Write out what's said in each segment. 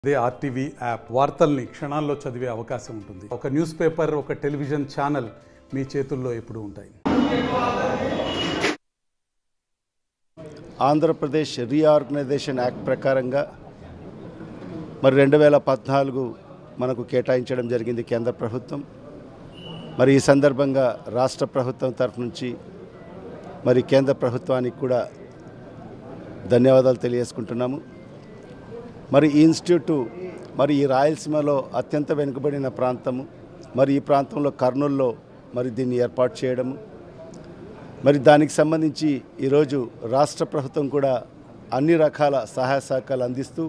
అదే RTV app వార్తల్ని క్షణాల్లో చదివే అవకాశం ఉంటుంది ఒక న్యూస్ పేపర్ ఒక టెలివిజన్ ఛానల్ మీ చేతుల్లో ఎప్పుడూ ఉంటాయి ఆంధ్రప్రదేశ్ రీఆర్గనైజేషన్ యాక్ట్ ప్రకారంగా మరి రెండు వేల పద్నాలుగు మనకు కేటాయించడం జరిగింది కేంద్ర ప్రభుత్వం మరి ఈ సందర్భంగా రాష్ట్ర ప్రభుత్వం తరఫు నుంచి మరి కేంద్ర ప్రభుత్వానికి కూడా ధన్యవాదాలు తెలియజేసుకుంటున్నాము మరి ఈ ఇన్స్టిట్యూట్ మరి ఈ రాయలసీమలో అత్యంత వెనుకబడిన ప్రాంతము మరి ఈ ప్రాంతంలో కర్నూల్లో మరి దీన్ని ఏర్పాటు చేయడము మరి దానికి సంబంధించి ఈరోజు రాష్ట్ర ప్రభుత్వం కూడా అన్ని రకాల సహాయ సహకారాలు అందిస్తూ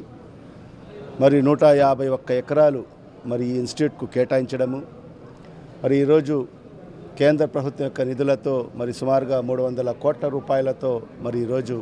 మరి నూట యాభై ఒక్క ఎకరాలు మరి ఈ ఇన్స్టిట్యూట్కు కేటాయించడము మరి ఈరోజు కేంద్ర ప్రభుత్వం యొక్క నిధులతో మరి సుమారుగా మూడు వందల కోట్ల రూపాయలతో మరి ఈరోజు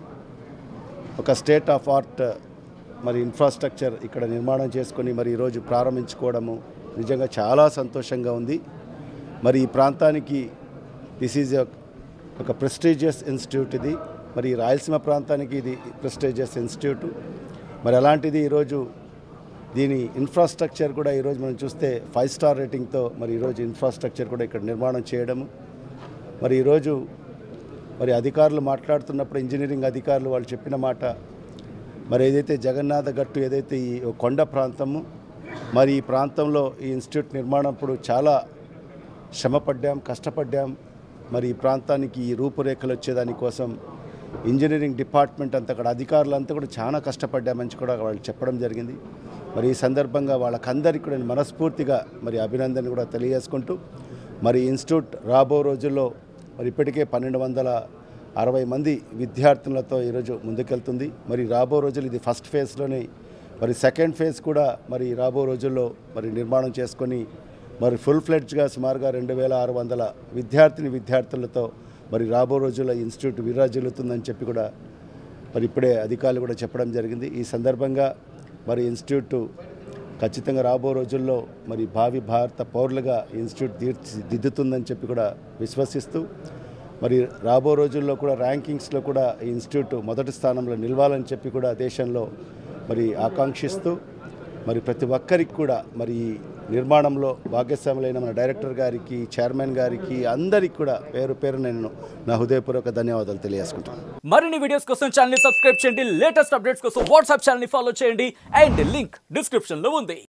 ఒక స్టేట్ ఆఫ్ ఆర్ట్ మరి ఇన్ఫ్రాస్ట్రక్చర్ ఇక్కడ నిర్మాణం చేసుకొని మరి ఈరోజు ప్రారంభించుకోవడము నిజంగా చాలా సంతోషంగా ఉంది మరి ఈ ప్రాంతానికి దిస్ ఈజ్ ఒక ప్రెస్టీజియస్ ఇన్స్టిట్యూట్ ఇది మరి ఈ రాయలసీమ ప్రాంతానికి ఇది ప్రెస్టీజియస్ ఇన్స్టిట్యూట్ మరి అలాంటిది ఈరోజు దీని ఇన్ఫ్రాస్ట్రక్చర్ కూడా ఈరోజు మనం చూస్తే ఫైవ్ స్టార్ రేటింగ్తో మరి ఈరోజు ఇన్ఫ్రాస్ట్రక్చర్ కూడా ఇక్కడ నిర్మాణం చేయడము మరి ఈరోజు మరి అధికారులు మాట్లాడుతున్నప్పుడు ఇంజనీరింగ్ అధికారులు వాళ్ళు చెప్పిన మాట మరి ఏదైతే జగన్నాథ గట్టు ఏదైతే ఈ కొండ ప్రాంతము మరి ఈ ప్రాంతంలో ఈ ఇన్స్టిట్యూట్ నిర్మాణప్పుడు చాలా శ్రమపడ్డాం కష్టపడ్డాం మరి ఈ ప్రాంతానికి ఈ రూపురేఖలు వచ్చేదానికోసం ఇంజనీరింగ్ డిపార్ట్మెంట్ అంతా అక్కడ అధికారులంతా కూడా చాలా కష్టపడ్డామని కూడా వాళ్ళు చెప్పడం జరిగింది మరి ఈ సందర్భంగా వాళ్ళకందరికీ కూడా నేను మనస్ఫూర్తిగా మరి అభినందన కూడా తెలియజేసుకుంటూ మరి ఈ ఇన్స్టిట్యూట్ రాబో రోజుల్లో మరి ఇప్పటికే పన్నెండు వందల అరవై మంది విద్యార్థులతో ఈరోజు ముందుకెళ్తుంది మరి రాబో రోజులు ఇది ఫస్ట్ ఫేజ్లోనే మరి సెకండ్ ఫేజ్ కూడా మరి రాబో రోజుల్లో మరి నిర్మాణం చేసుకొని మరి ఫుల్ ఫ్లెడ్జ్గా సుమారుగా రెండు వేల ఆరు వందల విద్యార్థిని విద్యార్థులతో మరి రాబో రోజుల్లో ఈ ఇన్స్టిట్యూట్ విరాజిల్లుతుందని చెప్పి కూడా మరి ఇప్పుడే అధికారులు కూడా చెప్పడం జరిగింది ఈ సందర్భంగా మరి ఇన్స్టిట్యూట్ ఖచ్చితంగా రాబో రోజుల్లో మరి భావి భారత పౌరులుగా ఈ ఇన్స్టిట్యూట్ తీర్చిదిద్దుతుందని చెప్పి కూడా విశ్వసిస్తూ మరి రాబో రోజుల్లో కూడా ర్యాంకింగ్స్లో కూడా ఈ ఇన్స్టిట్యూట్ మొదటి స్థానంలో నిలవాలని చెప్పి కూడా దేశంలో మరి ఆకాంక్షిస్తూ మరి ప్రతి ఒక్కరికి కూడా మరి ఈ నిర్మాణంలో భాగ్యస్వాములైన మన డైరెక్టర్ గారికి చైర్మన్ గారికి అందరికి కూడా పేరు పేరు నేను నా హృదయపూర్వక ధన్యవాదాలు తెలియజేసుకుంటాను మరిన్ని వీడియోస్ కోసం ఛానల్ ని సబ్స్క్రైబ్ చేయండి లేటెస్ట్ అప్డేట్స్ కోసం వాట్సాప్ ఛానల్ ని ఫాలో చేయండి అండ్ లింక్ డిస్క్రిప్షన్ లో ఉంది